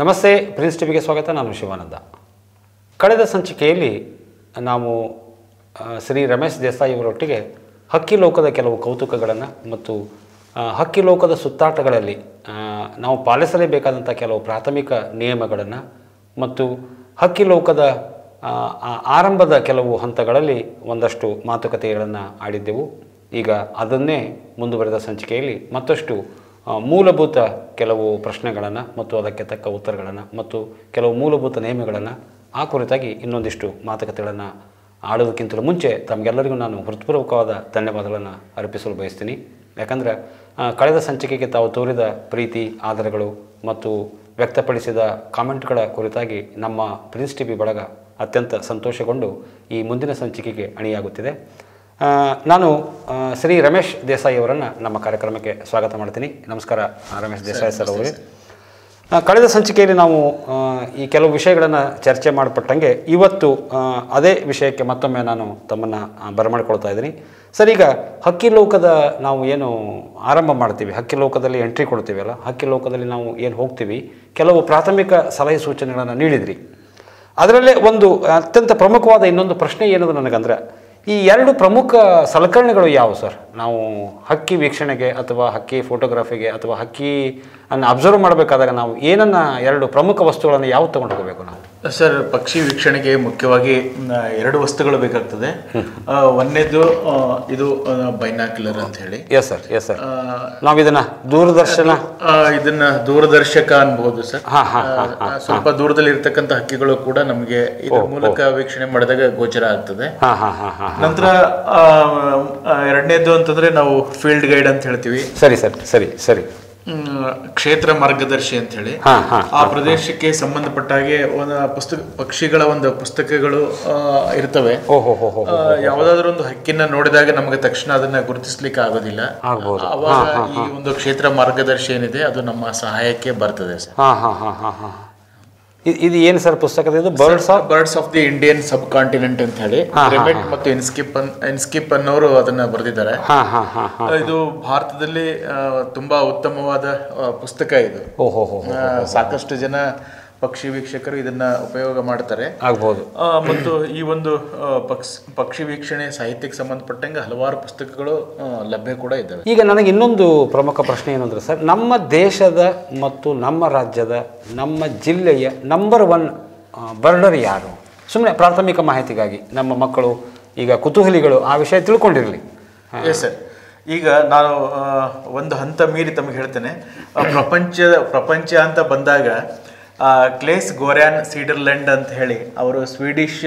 ನಮಸ್ತೆ ಪ್ರಿನ್ಸ್ ಟಿವಿಗೆ ಸ್ವಾಗತ ನಾನು ಶಿವಾನಂದ ಕಳೆದ ಸಂಚಿಕೆಯಲ್ಲಿ ನಾವು ಆ, ಶ್ರೀ ರಮೇಶ್ ದೇಸಾಯಿ ಅವರೊಟ್ಟಿಗೆ ಹಕ್ಕಿ ಲೋಕದ ಕೆಲವು ಕೌತುಕಗಳನ್ನು ಮತ್ತು ಆ, ಹಕ್ಕಿ ಲೋಕದ ಸುತ್ತಾಟಗಳಲ್ಲಿ ಆ, ನಾವು ಪಾಲಿಸಲೇಬೇಕಾದಂಥ ಕೆಲವು ಪ್ರಾಥಮಿಕ ನಿಯಮಗಳನ್ನು ಮತ್ತು ಹಕ್ಕಿ ಲೋಕದ ಆ, ಆ ಆರಂಭದ ಕೆಲವು ಹಂತಗಳಲ್ಲಿ ಒಂದಷ್ಟು ಮಾತುಕತೆಗಳನ್ನು ಆಡಿದ್ದೆವು ಈಗ ಅದನ್ನೇ ಮುಂದುವರೆದ ಸಂಚಿಕೆಯಲ್ಲಿ ಮತ್ತಷ್ಟು ಆ, ಮೂಲಭೂತ ಕೆಲವು ಪ್ರಶ್ನೆಗಳನ್ನು ಮತ್ತು ಅದಕ್ಕೆ ತಕ್ಕ ಉತ್ತರಗಳನ್ನು ಮತ್ತು ಕೆಲವು ಮೂಲಭೂತ ನಿಯಮಗಳನ್ನು ಆ ಕುರಿತಾಗಿ ಇನ್ನೊಂದಿಷ್ಟು ಮಾತುಕತೆಗಳನ್ನು ಆಡೋದಕ್ಕಿಂತಲೂ ಮುಂಚೆ ತಮಗೆಲ್ಲರಿಗೂ ನಾನು ಹೃತ್ಪೂರ್ವಕವಾದ ಧನ್ಯವಾದಗಳನ್ನು ಅರ್ಪಿಸಲು ಬಯಸ್ತೀನಿ ಯಾಕಂದರೆ ಆ, ಕಳೆದ ಸಂಚಿಕೆಗೆ ತಾವು ತೋರಿದ ಪ್ರೀತಿ ಆಧಾರಗಳು ಮತ್ತು ವ್ಯಕ್ತಪಡಿಸಿದ ಕಾಮೆಂಟ್ಗಳ ಕುರಿತಾಗಿ ನಮ್ಮ ಪ್ರಿನ್ಸ್ ಟಿವಿ ಬಳಗ ಅತ್ಯಂತ ಸಂತೋಷಗೊಂಡು ಈ ಮುಂದಿನ ಸಂಚಿಕೆಗೆ ಅಣಿಯಾಗುತ್ತಿದೆ ಆ, ನಾನು ಆ, ಶ್ರೀ ರಮೇಶ್ ದೇಸಾಯಿ ಅವರನ್ನು ನಮ್ಮ ಕಾರ್ಯಕ್ರಮಕ್ಕೆ ಸ್ವಾಗತ ಮಾಡ್ತೀನಿ ನಮಸ್ಕಾರ ಆ, ರಮೇಶ್ ದೇಸಾಯಿ ಸರ್ ಅವರಿಗೆ ಆ, ಕಳೆದ ಸಂಚಿಕೆಯಲ್ಲಿ ನಾವು ಆ, ಈ ಕೆಲವು ವಿಷಯಗಳನ್ನು ಚರ್ಚೆ ಮಾಡಿಪಟ್ಟಂಗೆ ಇವತ್ತು ಆ, ಅದೇ ವಿಷಯಕ್ಕೆ ಮತ್ತೊಮ್ಮೆ ನಾನು ತಮ್ಮನ್ನು ಬರಮಾಡಿಕೊಳ್ತಾ ಇದ್ದೀನಿ ಸರ್ ಈಗ ಹಕ್ಕಿ ಲೋಕದ ನಾವು ಏನು ಆರಂಭ ಮಾಡ್ತೀವಿ ಹಕ್ಕಿ ಲೋಕದಲ್ಲಿ ಎಂಟ್ರಿ ಕೊಡ್ತೀವಲ್ಲ ಹಕ್ಕಿ ಲೋಕದಲ್ಲಿ ನಾವು ಏನು ಹೋಗ್ತೀವಿ ಕೆಲವು ಪ್ರಾಥಮಿಕ ಸಲಹೆ ಸೂಚನೆಗಳನ್ನು ನೀಡಿದ್ರಿ ಅದರಲ್ಲೇ ಒಂದು ಅತ್ಯಂತ ಪ್ರಮುಖವಾದ ಇನ್ನೊಂದು ಪ್ರಶ್ನೆ ಏನದು ನನಗಂದ್ರೆ ಈ ಎರಡು ಪ್ರಮುಖ ಸಲಕರಣೆಗಳು ಯಾವುವು ಸರ್ ನಾವು ಹಕ್ಕಿ ವೀಕ್ಷಣೆಗೆ ಅಥವಾ ಹಕ್ಕಿ ಫೋಟೋಗ್ರಫಿಗೆ ಅಥವಾ ಹಕ್ಕಿ ಅನ್ನು ಅಬ್ಸರ್ವ್ ಮಾಡಬೇಕಾದಾಗ ನಾವು ಏನನ್ನ ಎರಡು ಪ್ರಮುಖ ವಸ್ತುಗಳನ್ನು ಯಾವ ತಗೊಂಡು ಹೋಗಬೇಕು ನಾವು ಸರ್ ಪಕ್ಷಿ ವೀಕ್ಷಣೆಗೆ ಮುಖ್ಯವಾಗಿ ಮ್, ಎರಡು ವಸ್ತುಗಳು ಬೇಕಾಗ್ತದೆ ಆ, ಒಂದನೇದು ಆ, ಇದು ಬೈನಾಕ್ಯುಲರ್ ಅಂತ ಹೇಳಿ ಎಸ್ ಸರ್ ಎಸ್ ಸರ್ ನಾವು ಇದನ್ನ ದೂರದರ್ಶನ ಆ, ಇದನ್ನ ದೂರದರ್ಶಕ ಅನ್ಬಹುದು ಸರ್ ಹಾ ಹಾ ಹಾ ಆ, ಸ್ವಲ್ಪ ದೂರದಲ್ಲಿ ಇರ್ತಕ್ಕಂಥ ಹಕ್ಕಿಗಳು ಕೂಡ ನಮಗೆ ಇದ್ರ ಮೂಲಕ ವೀಕ್ಷಣೆ ಮಾಡಿದಾಗ ಗೋಚರ ಆಗ್ತದೆ ಹಾ ಹಾ ಹಾ ಹಾ ನಂತರ ಆ, ಆ, ಎರಡನೇದು ಅಂತಂದ್ರೆ ನಾವು ಫೀಲ್ಡ್ ಗೈಡ್ ಅಂತ ಹೇಳ್ತೀವಿ ಸರಿ ಸರ್ ಸರಿ ಸರಿ ಮ್, ಕ್ಷೇತ್ರ ಮಾರ್ಗದರ್ಶಿ ಅಂತ ಹೇಳಿ ಹಾ ಹಾ ಆ ಪ್ರದೇಶಕ್ಕೆ ಸಂಬಂಧಪಟ್ಟ ಹಾಗೆ ಒಂದು ಪುಸ್ತಕ ಪಕ್ಷಿಗಳ ಒಂದು ಪುಸ್ತಕಗಳು ಆ, ಇರ್ತವೆ ಓಹೋ ಹೋ ಹೋ ಆ, ಯಾವ್ದಾದ್ರು ಒಂದು ಹಕ್ಕಿನ ನೋಡಿದಾಗ ನಮಗೆ ತಕ್ಷಣ ಅದನ್ನ ಗುರುತಿಸ್ಲಿಕ್ಕೆ ಆಗೋದಿಲ್ಲ ಆಗ್ಬೋದು ಅವಾಗ ಈ ಒಂದು ಕ್ಷೇತ್ರ ಮಾರ್ಗದರ್ಶಿ ಏನಿದೆ ಅದು ನಮ್ಮ ಸಹಾಯಕ್ಕೆ ಬರ್ತದೆ ಸರ್ ಹಾ ಹಾ ಹಾ ಹಾ ಹಾ ಇದು ಇದು ಏನು ಸರ್ ಪುಸ್ತಕದ ಇದು birds of birds of the Indian subcontinent ಅಂತ ಹೇಳಿ ರೆಮೆಟ್ ಮತ್ತು ಇನ್ಸ್ಕಿಪ್ ಇನ್ಸ್ಕಿಪ್ ಅನ್ನೋರು ಅದನ್ನ ಬರೆದಿದ್ದಾರೆ ಹಾ ಹಾ ಹಾ ಹಾ ಇದು ಭಾರತದಲ್ಲಿ ಆ, ತುಂಬಾ ಉತ್ತಮವಾದ ಆ, ಪುಸ್ತಕ ಇದು ಓಹೋ ಹೋ ಆ, ಸಾಕಷ್ಟು ಜನ ಪಕ್ಷಿ ವೀಕ್ಷಕರು ಇದನ್ನ ಉಪಯೋಗ ಮಾಡ್ತಾರೆ ಆಗ್ಬೋದು ಆ, ಮತ್ತು ಈ ಒಂದು ಆ, ಪಕ್ಷ್ ಪಕ್ಷಿ ವೀಕ್ಷಣೆ ಸಾಹಿತ್ಯಕ್ಕೆ ಸಂಬಂಧಪಟ್ಟಂಗೆ ಹಲವಾರು ಪುಸ್ತಕಗಳು ಆ, ಲಭ್ಯ ಕೂಡ ಇದ್ದಾವೆ ಈಗ ನನಗೆ ಇನ್ನೊಂದು ಪ್ರಮುಖ ಪ್ರಶ್ನೆ ಏನು ಅಂದರೆ ಸರ್ ನಮ್ಮ ದೇಶದ ಮತ್ತು ನಮ್ಮ ರಾಜ್ಯದ ನಮ್ಮ ಜಿಲ್ಲೆಯ ನಂಬರ್ ಒನ್ ಬರ್ಡರ್ ಯಾರು ಸುಮ್ಮನೆ ಪ್ರಾಥಮಿಕ ಮಾಹಿತಿಗಾಗಿ ನಮ್ಮ ಮಕ್ಕಳು ಈಗ ಕುತೂಹಲಿಗಳು ಆ ವಿಷಯ ತಿಳ್ಕೊಂಡಿರಲಿ ಎಸ್ ಸರ್ ಈಗ ನಾನು ಆ, ಒಂದು ಹಂತ ಮೀರಿ ತಮಗೆ ಹೇಳ್ತೇನೆ ಆ, ಪ್ರಪಂಚ ಪ್ರಪಂಚ ಅಂತ ಬಂದಾಗ ಆ, ಕ್ಲೇಸ್ ಗೋರ್ಯಾನ್ ಸೀಡರ್ಲೆಂಡ್ ಅಂತ ಹೇಳಿ ಅವರು ಸ್ವೀಡಿಶ್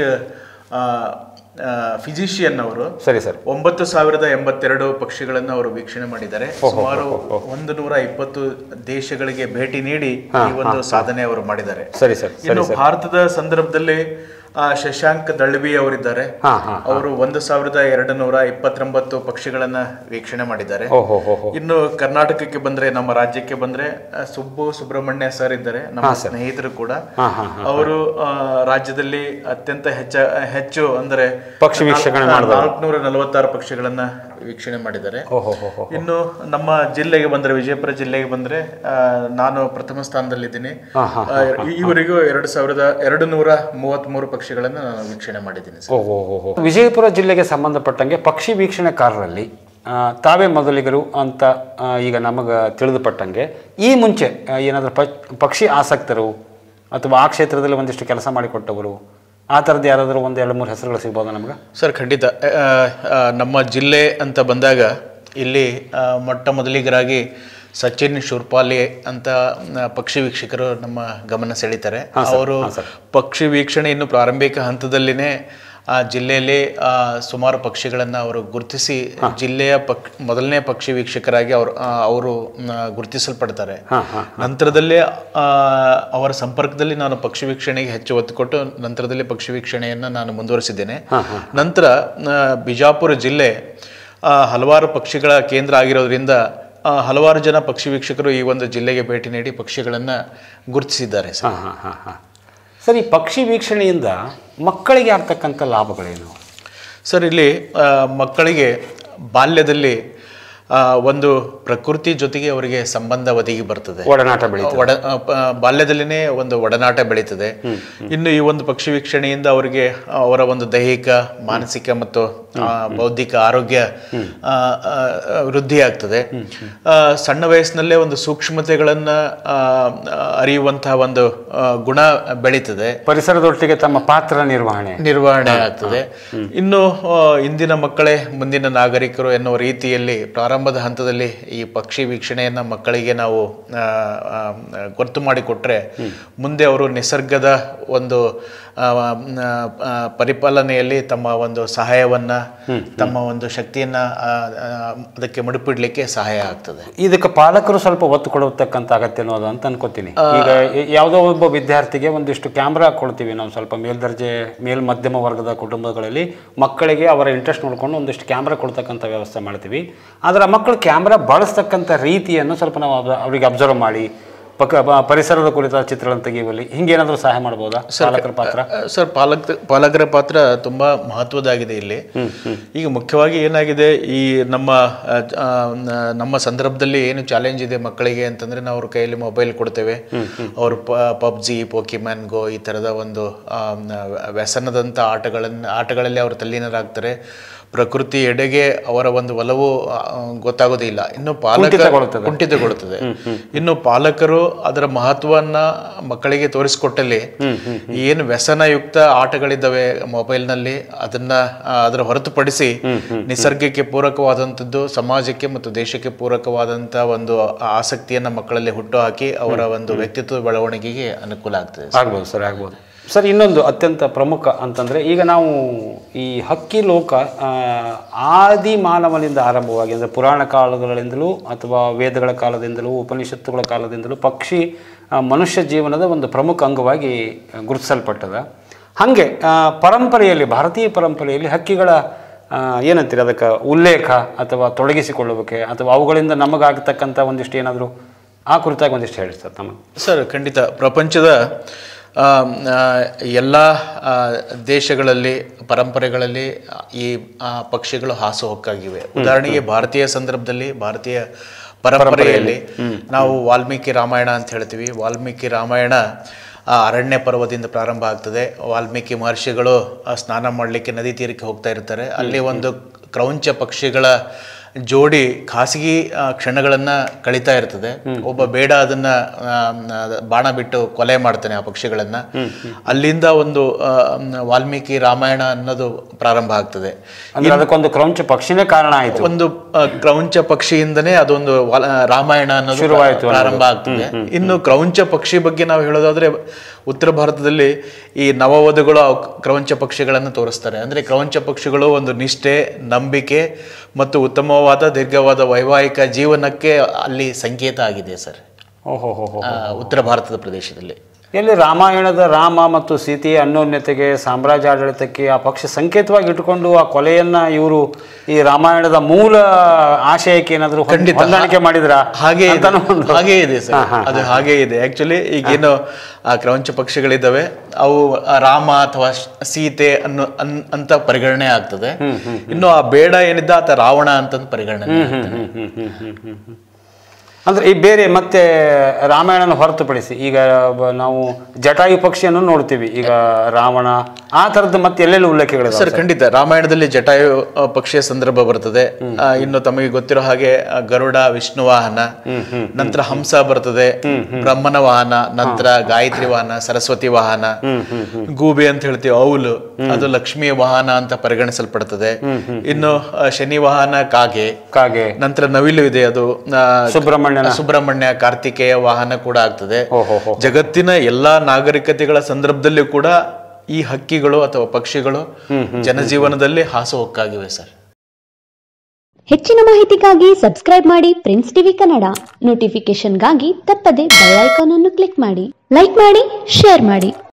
ಫಿಸಿಷಿಯನ್ ಅವರು ಸರಿ ಸರ್ ಒಂಬತ್ತು ಸಾವಿರದ ಎಂಬತ್ತೆರಡು ಪಕ್ಷಿಗಳನ್ನು ಅವರು ವೀಕ್ಷಣೆ ಮಾಡಿದ್ದಾರೆ ಸುಮಾರು ಒಂದು ನೂರ ಇಪ್ಪತ್ತು ದೇಶಗಳಿಗೆ ಭೇಟಿ ನೀಡಿ ಈ ಒಂದು ಸಾಧನೆ ಅವರು ಮಾಡಿದ್ದಾರೆ ಸರಿ ಸರ್ ಇನ್ನು ಭಾರತದ ಸಂದರ್ಭದಲ್ಲಿ ಆ, ಶಶಾಂಕ್ ದಳ್ವಿ ಅವರಿದ್ದಾರೆ ಹಾಂ ಹಾಂ ಅವರು ಒಂದು ಸಾವಿರದ ಎರಡು ನೂರ ಇಪ್ಪತ್ತೊಂಬತ್ತು ಪಕ್ಷಿಗಳನ್ನ ವೀಕ್ಷಣೆ ಮಾಡಿದ್ದಾರೆ ಓಹೋ ಹೋ ಹೋ ಇನ್ನು ಕರ್ನಾಟಕಕ್ಕೆ ಬಂದ್ರೆ ನಮ್ಮ ರಾಜ್ಯಕ್ಕೆ ಬಂದ್ರೆ ಆ, ಸುಬ್ಬು ಸುಬ್ರಹ್ಮಣ್ಯ ಸರ್ ಇದ್ದಾರೆ ನಮ್ಮ ಸ್ನೇಹಿತರು ಕೂಡ ಹಾಂ ಹಾಂ ಅವರು ಆ, ರಾಜ್ಯದಲ್ಲಿ ಅತ್ಯಂತ ಹೆಚ್ಚ ಹೆಚ್ಚು ಅಂದ್ರೆ ಪಕ್ಷಿ ವೀಕ್ಷಣೆ ನಾಲ್ಕುನೂರ ನಲವತ್ತಾರು ಪಕ್ಷಿಗಳನ್ನ ವೀಕ್ಷಣೆ ಮಾಡಿದ್ದಾರೆ ಓಹೋ ಹೋ ಹೋ ಇನ್ನು ನಮ್ಮ ಜಿಲ್ಲೆಗೆ ಬಂದ್ರೆ ವಿಜಯಪುರ ಜಿಲ್ಲೆಗೆ ಬಂದ್ರೆ ಆ, ನಾನು ಪ್ರಥಮ ಸ್ಥಾನದಲ್ಲಿದ್ದೀನಿ ಹಾಂ ಹಾಂ ಆ, ಈವರೆಗೂ ಎರಡು ಸಾವಿರದ ಎರಡು ನೂರ ಮೂವತ್ತ್ಮೂರು ಪಕ್ಷಿಗಳನ್ನು ನಾನು ವೀಕ್ಷಣೆ ಮಾಡಿದ್ದೀನಿ ಸರ್ ಓಹೋ ಹೋ ಹೋ ವಿಜಯಪುರ ಜಿಲ್ಲೆಗೆ ಸಂಬಂಧಪಟ್ಟಂಗೆ ಪಕ್ಷಿ ವೀಕ್ಷಣೆಕಾರರಲ್ಲಿ ಆ, ತಾವೇ ಮೊದಲಿಗರು ಅಂತ ಆ, ಈಗ ನಮಗೆ ತಿಳಿದುಪಟ್ಟಂಗೆ ಈ ಮುಂಚೆ ಆ, ಏನಾದರೂ ಪ ಪಕ್ಷಿ ಆಸಕ್ತರು ಅಥವಾ ಆ ಕ್ಷೇತ್ರದಲ್ಲಿ ಒಂದಿಷ್ಟು ಕೆಲಸ ಮಾಡಿಕೊಟ್ಟವರು ಆ ಥರದ್ದು ಯಾರಾದರೂ ಒಂದು ಎರಡು ಮೂರು ಹೆಸರುಗಳು ಸಿಗ್ಬೋದಾ ನಮ್ಗೆ ಸರ್ ಖಂಡಿತ ಆ, ಆ, ನಮ್ಮ ಜಿಲ್ಲೆ ಅಂತ ಬಂದಾಗ ಇಲ್ಲಿ ಆ, ಮೊಟ್ಟ ಮೊದಲಿಗರಾಗಿ ಸಚಿನ್ ಶೂರ್ಪಾಲಿ ಅಂತ ಆ, ಪಕ್ಷಿ ವೀಕ್ಷಕರು ನಮ್ಮ ಗಮನ ಸೆಳೀತಾರೆ ಅವರು ಪಕ್ಷಿ ವೀಕ್ಷಣೆ ಇನ್ನು ಪ್ರಾರಂಭಿಕ ಹಂತದಲ್ಲಿನೇ ಆ ಜಿಲ್ಲೆಯಲ್ಲಿ ಆ, ಸುಮಾರು ಪಕ್ಷಿಗಳನ್ನು ಅವರು ಗುರುತಿಸಿ ಜಿಲ್ಲೆಯ ಪಕ್ ಮೊದಲನೇ ಪಕ್ಷಿ ವೀಕ್ಷಕರಾಗಿ ಅವರು ಆ, ಅವರು ಮ್, ಗುರುತಿಸಲ್ಪಡ್ತಾರೆ ಹಾಂ ಹಾಂ ನಂತರದಲ್ಲೇ ಆ, ಅವರ ಸಂಪರ್ಕದಲ್ಲಿ ನಾನು ಪಕ್ಷಿ ವೀಕ್ಷಣೆಗೆ ಹೆಚ್ಚು ಒತ್ತು ಕೊಟ್ಟು ನಂತರದಲ್ಲಿ ಪಕ್ಷಿ ವೀಕ್ಷಣೆಯನ್ನು ನಾನು ಮುಂದುವರಿಸಿದ್ದೇನೆ ನಂತರ ಆ, ಬಿಜಾಪುರ ಜಿಲ್ಲೆ ಆ, ಹಲವಾರು ಪಕ್ಷಿಗಳ ಕೇಂದ್ರ ಆಗಿರೋದ್ರಿಂದ ಆ, ಹಲವಾರು ಜನ ಪಕ್ಷಿ ವೀಕ್ಷಕರು ಈ ಒಂದು ಜಿಲ್ಲೆಗೆ ಭೇಟಿ ನೀಡಿ ಪಕ್ಷಿಗಳನ್ನು ಗುರುತಿಸಿದ್ದಾರೆ ಸರ್ ಹಾಂ ಹಾಂ ಹಾಂ ಹಾಂ ಸರ್ ಈ ಪಕ್ಷಿ ವೀಕ್ಷಣೆಯಿಂದ ಮಕ್ಕಳಿಗೆ ಆಗ್ತಕ್ಕಂಥ ಲಾಭಗಳೇನು ಸರ್ ಇಲ್ಲಿ ಆ, ಮಕ್ಕಳಿಗೆ ಬಾಲ್ಯದಲ್ಲಿ ಆ, ಒಂದು ಪ್ರಕೃತಿ ಜೊತೆಗೆ ಅವರಿಗೆ ಸಂಬಂಧ ಒದಗಿ ಬರ್ತದೆ ಒಡನಾಟ ಬೆಳೀತದೆ ಒಡ ಆ, ಪ- ಬಾಲ್ಯದಲ್ಲಿನೇ ಒಂದು ಒಡನಾಟ ಬೆಳೀತದೆ ಇನ್ನು ಈ ಒಂದು ಪಕ್ಷಿ ವೀಕ್ಷಣೆಯಿಂದ ಅವರಿಗೆ ಅವರ ಒಂದು ದೈಹಿಕ ಮಾನಸಿಕ ಮತ್ತು ಆ, ಬೌದ್ಧಿಕ ಆರೋಗ್ಯ ಆ, ಆ, ವೃದ್ಧಿ ಆಗ್ತದೆ ಆ, ಸಣ್ಣ ವಯಸ್ಸಿನಲ್ಲೇ ಒಂದು ಸೂಕ್ಷ್ಮತೆಗಳನ್ನ ಆ, ಅರಿಯುವಂತಹ ಒಂದು ಆ, ಗುಣ ಬೆಳೀತದೆ ಪರಿಸರದೊಟ್ಟಿಗೆ ತಮ್ಮ ಪಾತ್ರ ನಿರ್ವಹಣೆ ನಿರ್ವಹಣೆ ಆಗ್ತದೆ ಇನ್ನು ಆ, ಇಂದಿನ ಮಕ್ಕಳೇ ಮುಂದಿನ ನಾಗರಿಕರು ಎನ್ನುವ ರೀತಿಯಲ್ಲಿ ಪ್ರಾರಂಭದ ಹಂತದಲ್ಲಿ ಈ ಪಕ್ಷಿ ವೀಕ್ಷಣೆಯನ್ನ ಮಕ್ಕಳಿಗೆ ನಾವು ಆ, ಆ, ಗೊತ್ತು ಮಾಡಿಕೊಟ್ರೆ ಮುಂದೆ ಅವರು ನಿಸರ್ಗದ ಒಂದು ಆ, ಆ, ಪರಿಪಾಲನೆಯಲ್ಲಿ ತಮ್ಮ ಒಂದು ಸಹಾಯವನ್ನ ತಮ್ಮ ಒಂದು ಶಕ್ತಿಯನ್ನ ಆ, ಆ, ಅದಕ್ಕೆ ಮುಡುಪಿಡ್ಲಿಕ್ಕೆ ಸಹಾಯ ಆಗ್ತದೆ ಇದಕ್ಕೆ ಪಾಲಕರು ಸ್ವಲ್ಪ ಒತ್ತು ಕೊಡತಕ್ಕಂಥ ಅಗತ್ಯ ಅನ್ನೋದು ಅಂತ ಅನ್ಕೋತೀನಿ ಈಗ ಯ- ಯಾವುದೋ ಒಬ್ಬ ವಿದ್ಯಾರ್ಥಿಗೆ ಒಂದಿಷ್ಟು ಕ್ಯಾಮ್ರಾ ಕೊಡ್ತೀವಿ ನಾವು ಸ್ವಲ್ಪ ಮೇಲ್ದರ್ಜೆ ಮೇಲ್ ಮಧ್ಯಮ ವರ್ಗದ ಕುಟುಂಬಗಳಲ್ಲಿ ಮಕ್ಕಳಿಗೆ ಅವರ ಇಂಟ್ರೆಸ್ಟ್ ನೋಡ್ಕೊಂಡು ಒಂದಿಷ್ಟು ಕ್ಯಾಮ್ರಾ ಕೊಡ್ತಕ್ಕಂಥ ವ್ಯವಸ್ಥೆ ಮಾಡ್ತೀವಿ ಆದರೆ ಆ ಮಕ್ಕಳು ಕ್ಯಾಮ್ರಾ ಬಳಸ್ತಕ್ಕಂಥ ರೀತಿಯನ್ನು ಸ್ವಲ್ಪ ನಾವು ಅಬ್- ಅವರಿಗೆ ಅಬ್ಸರ್ವ್ ಮಾಡಿ ಪಕ್ಕ ಬ- ಪರಿಸರದ ಕುರಿತ ಚಿತ್ರಗಳನ್ನು ತೆಗೆಯುವಲ್ಲಿ ಹಿಂಗೇನಾದರೂ ಸಹಾಯ ಮಾಡ್ಬೋದಾ ಪಾಲಕರ ಪಾತ್ರ ಸರ್ ಪಾಲಕ ಪಾಲಕರ ಪಾತ್ರ ತುಂಬಾ ಮಹತ್ವದಾಗಿದೆ ಇಲ್ಲಿ ಈಗ ಮುಖ್ಯವಾಗಿ ಏನಾಗಿದೆ ಈ ನಮ್ಮ ಆ, ಆ, ನ- ನಮ್ಮ ಸಂದರ್ಭದಲ್ಲಿ ಏನು ಚಾಲೆಂಜ್ ಇದೆ ಮಕ್ಕಳಿಗೆ ಅಂತಂದ್ರೆ ನಾವು ಅವ್ರ ಕೈಯಲ್ಲಿ ಮೊಬೈಲ್ ಕೊಡ್ತೇವೆ ಅವರು ಪಬ್ಜಿ ಪೋಕಿಮ್ಯಾನ್ ಗೋ ಈ ತರದ ಒಂದು ಆ, ನ- ವ್ಯಸನದಂತ ಆಟಗಳನ್ನ ಆಟಗಳಲ್ಲಿ ಅವರು ತಲ್ಲೀನರಾಗ್ತಾರೆ ಪ್ರಕೃತಿ ಎಡೆಗೆ ಅವರ ಒಂದು ಒಲವು ಆ, ಗೊತ್ತಾಗೋದಿಲ್ಲ ಇನ್ನು ಪಾಲಕ ಕುಂಠಿತಗೊಳ್ಳುತ್ತದೆ. ಕುಂಠಿತಗೊಳ್ಳುತ್ತದೆ ಇನ್ನು ಪಾಲಕರು ಅದರ ಮಹತ್ವವನ್ನ ಮಕ್ಕಳಿಗೆ ತೋರಿಸಿಕೊಟ್ಟಲ್ಲಿ ಏನು ವ್ಯಸನಯುಕ್ತ ಆಟಗಳಿದ್ದಾವೆ ಮೊಬೈಲ್ನಲ್ಲಿ ಅದನ್ನ ಆ, ಅದರ ಹೊರತುಪಡಿಸಿ ನಿಸರ್ಗಕ್ಕೆ ಪೂರಕವಾದಂಥದ್ದು ಸಮಾಜಕ್ಕೆ ಮತ್ತು ದೇಶಕ್ಕೆ ಪೂರಕವಾದಂಥ ಒಂದು ಆಸಕ್ತಿಯನ್ನ ಮಕ್ಕಳಲ್ಲಿ ಹುಟ್ಟು ಹಾಕಿ ಅವರ ಒಂದು ವ್ಯಕ್ತಿತ್ವ ಬೆಳವಣಿಗೆಗೆ ಅನುಕೂಲ ಆಗ್ತದೆ ಆಗ್ಬೋದು ಸರ್ ಆಗ್ಬೋದು ಸರ್ ಇನ್ನೊಂದು ಅತ್ಯಂತ ಪ್ರಮುಖ ಅಂತಂದರೆ ಈಗ ನಾವು ಈ ಹಕ್ಕಿ ಲೋಕ ಆ, ಆದಿ ಮಾನವನಿಂದ ಆರಂಭವಾಗಿ ಅಂದರೆ ಪುರಾಣ ಕಾಲಗಳಿಂದಲೂ ಅಥವಾ ವೇದಗಳ ಕಾಲದಿಂದಲೂ ಉಪನಿಷತ್ತುಗಳ ಕಾಲದಿಂದಲೂ ಪಕ್ಷಿ ಆ, ಮನುಷ್ಯ ಜೀವನದ ಒಂದು ಪ್ರಮುಖ ಅಂಗವಾಗಿ ಗುರುತಿಸಲ್ಪಟ್ಟದ ಹಾಗೆ ಆ, ಪರಂಪರೆಯಲ್ಲಿ ಭಾರತೀಯ ಪರಂಪರೆಯಲ್ಲಿ ಹಕ್ಕಿಗಳ ಆ, ಏನಂತೀರಿ ಅದಕ್ಕೆ ಉಲ್ಲೇಖ ಅಥವಾ ತೊಡಗಿಸಿಕೊಳ್ಳುವಿಕೆ ಅಥವಾ ಅವುಗಳಿಂದ ನಮಗಾಗತಕ್ಕಂಥ ಒಂದಿಷ್ಟು ಏನಾದರೂ ಆ ಕುರಿತಾಗಿ ಒಂದಿಷ್ಟು ಹೇಳಿ ಸರ್ ನಮಗೆ ಸರ್ ಖಂಡಿತ ಪ್ರಪಂಚದ ಎಲ್ಲ ದೇಶಗಳಲ್ಲಿ ಪರಂಪರೆಗಳಲ್ಲಿ ಈ ಆ, ಪಕ್ಷಿಗಳು ಹಾಸುಹೊಕ್ಕಾಗಿವೆ ಉದಾಹರಣೆಗೆ ಭಾರತೀಯ ಸಂದರ್ಭದಲ್ಲಿ ಭಾರತೀಯ ಪರಂಪರೆಯಲ್ಲಿ ನಾವು ವಾಲ್ಮೀಕಿ ರಾಮಾಯಣ ಅಂತ ಹೇಳ್ತೀವಿ ವಾಲ್ಮೀಕಿ ರಾಮಾಯಣ ಆ, ಅರಣ್ಯ ಪರ್ವದಿಂದ ಪ್ರಾರಂಭ ಆಗ್ತದೆ ವಾಲ್ಮೀಕಿ ಮಹರ್ಷಿಗಳು ಆ, ಸ್ನಾನ ಮಾಡಲಿಕ್ಕೆ ನದಿ ತೀರಕ್ಕೆ ಹೋಗ್ತಾ ಇರ್ತಾರೆ ಅಲ್ಲಿ ಒಂದು ಕ್ರೌಂಚ ಪಕ್ಷಿಗಳ ಜೋಡಿ ಖಾಸಗಿ ಆ, ಕ್ಷಣಗಳನ್ನ ಕಳೀತಾ ಇರ್ತದೆ ಒಬ್ಬ ಬೇಡ ಅದನ್ನ ಆ, ನ- ಬಾಣ ಬಿಟ್ಟು ಕೊಲೆ ಮಾಡ್ತಾನೆ ಆ ಪಕ್ಷಿಗಳನ್ನ ಅಲ್ಲಿಂದ ಒಂದು ಆ, ನ- ವಾಲ್ಮೀಕಿ ರಾಮಾಯಣ ಅನ್ನೋದು ಪ್ರಾರಂಭ ಆಗ್ತದೆ ಅಂದ್ರೆ ಅದಕ್ಕೊಂದು ಕ್ರೌಂಚ ಪಕ್ಷಿನೇ ಕಾರಣ ಆಯಿತು ಒಂದು ಆ, ಕ್ರೌಂಚ ಪಕ್ಷಿಯಿಂದನೇ ಅದೊಂದು ವಾಲ- ರಾಮಾಯಣ ಅನ್ನೋದು ಶುರುವಾಯ್ತು ಪ್ರಾರಂಭ ಆಗ್ತದೆ ಇನ್ನು ಕ್ರೌಂಚ ಪಕ್ಷಿ ಬಗ್ಗೆ ನಾವು ಹೇಳೋದಾದ್ರೆ ಉತ್ತರ ಭಾರತದಲ್ಲಿ ಈ ನವವಧುಗಳು ಆ ಕ್ರೌಂಚ ಪಕ್ಷಿಗಳನ್ನು ತೋರಿಸ್ತಾರೆ ಅಂದ್ರೆ ಕ್ರೌಂಚ ಪಕ್ಷಿಗಳು ಒಂದು ನಿಷ್ಠೆ ನಂಬಿಕೆ ಮತ್ತು ಉತ್ತಮವಾದ ದೀರ್ಘವಾದ ವೈವಾಹಿಕ ಜೀವನಕ್ಕೆ ಅಲ್ಲಿ ಸಂಕೇತ ಆಗಿದೆ ಸರ್ ಓಹೋ ಹೋ ಹೋ ಆ, ಉತ್ತರ ಭಾರತದ ಪ್ರದೇಶದಲ್ಲಿ ಎಲ್ಲಿ ರಾಮಾಯಣದ ರಾಮ ಮತ್ತು ಸೀತೆಯ ಅನ್ಯೋನ್ಯತೆಗೆ ಸಾಮ್ರಾಜ್ಯ ಆಡಳಿತಕ್ಕೆ ಆ ಪಕ್ಷ ಸಂಕೇತವಾಗಿ ಇಟ್ಟುಕೊಂಡು ಆ ಕೊಲೆಯನ್ನ ಇವರು ಈ ರಾಮಾಯಣದ ಮೂಲ ಆಶಯಕ್ಕೆ ಏನಾದರೂ ಖಂಡಿತ. ಹೊಂದಾಣಿಕೆ ಮಾಡಿದ್ರ ಹಾಗೆ ಇದೆ. ಅಂತಾನೂ ಒಂದು- ಹಾಗೆ ಇದೆ ಸರ್ ಅದು ಹಾಗೆ ಇದೆ ಆಕ್ಚುಲಿ ಈಗೇನು ಆ ಕ್ರೌಂಚ ಪಕ್ಷಿಗಳಿದ್ದಾವೆ ಅವು ಆ ರಾಮ ಅಥವಾ ಶ- ಸೀತೆ ಅನ್ನೋ ಅನ್- ಅಂತ ಪರಿಗಣನೆ ಆಗ್ತದೆ ಇನ್ನು ಆ ಬೇಡ ಏನಿದ್ದ ಆತ ರಾವಣ ಅಂತ ಪರಿಗಣನೆ ಆಗ್ತದೆ. ಹ್ಮ್, ಹ್ಮ್, ಹ್ಮ್, ಹ್ಮ್, ಹ್ಮ್, ಹ್ಮ್. ಅಂದ್ರೆ ಈ ಬೇರೆ ಮತ್ತೆ ರಾಮಾಯಣನ ಹೊರತುಪಡಿಸಿ ಈಗ ಬ- ನಾವು ಜಟಾಯು ಪಕ್ಷಿಯನ್ನು ನೋಡ್ತೀವಿ ಈಗ ರಾವಣ ಆ ಥರದ್ದು ಮತ್ತೆ ಎಲ್ಲೆಲ್ಲಿ ಉಲ್ಲೇಖಗಳಿದಾವೆ ಸರ್ ಖಂಡಿತ ರಾಮಾಯಣದಲ್ಲಿ ಜಟಾಯು ಆ, ಪಕ್ಷಿಯ ಸಂದರ್ಭ ಬರ್ತದೆ ಆ, ಇನ್ನು ತಮಗೆ ಗೊತ್ತಿರೋ ಹಾಗೆ ಆ, ಗರುಡ ವಿಷ್ಣು ವಾಹನ ನಂತರ ಹಂಸ ಬರ್ತದೆ ಬ್ರಹ್ಮನ ವಾಹನ ನಂತರ ಗಾಯತ್ರಿ ವಾಹನ ಸರಸ್ವತಿ ವಾಹನ ಗೂಬೆ ಅಂತ ಹೇಳ್ತೀವಿ ಔಲು ಅದು ಲಕ್ಷ್ಮಿಯ ವಾಹನ ಅಂತ ಪರಿಗಣಿಸಲ್ಪಡ್ತದೆ ಇನ್ನು ಆ, ಶನಿ ವಾಹನ ಕಾಗೆ ಕಾಗೆ ನಂತರ ನವಿಲು ಇದೆ ಅದು ಆ, ಸುಬ್ರಹ್ಮಣ್ಯನ ಸುಬ್ರಹ್ಮಣ್ಯ ಕಾರ್ತಿಕೇಯ ವಾಹನ ಕೂಡ ಆಗ್ತದೆ ಓಹೋ ಹೋ ಜಗತ್ತಿನ ಎಲ್ಲಾ ನಾಗರಿಕತೆಗಳ ಸಂದರ್ಭದಲ್ಲೂ ಕೂಡ ಈ ಹಕ್ಕಿಗಳು ಅಥವಾ ಪಕ್ಷಿಗಳು ಜನಜೀವನದಲ್ಲಿ ಹಾಸುಹೊಕ್ಕಾಗಿವೆ ಸರ್ ಹೆಚ್ಚಿನ ಮಾಹಿತಿಗಾಗಿ ಸಬ್ಸ್ಕ್ರೈಬ್ ಮಾಡಿ ಪ್ರಿನ್ಸ್ ಟಿವಿ ಕನ್ನಡ ನೋಟಿಫಿಕೇಶನ್ಗಾಗಿ ತಪ್ಪದೆ ಬೆಲ್ ಐಕಾನ್ ಅನ್ನು ಕ್ಲಿಕ್ ಮಾಡಿ ಲೈಕ್ ಮಾಡಿ ಶೇರ್ ಮಾಡಿ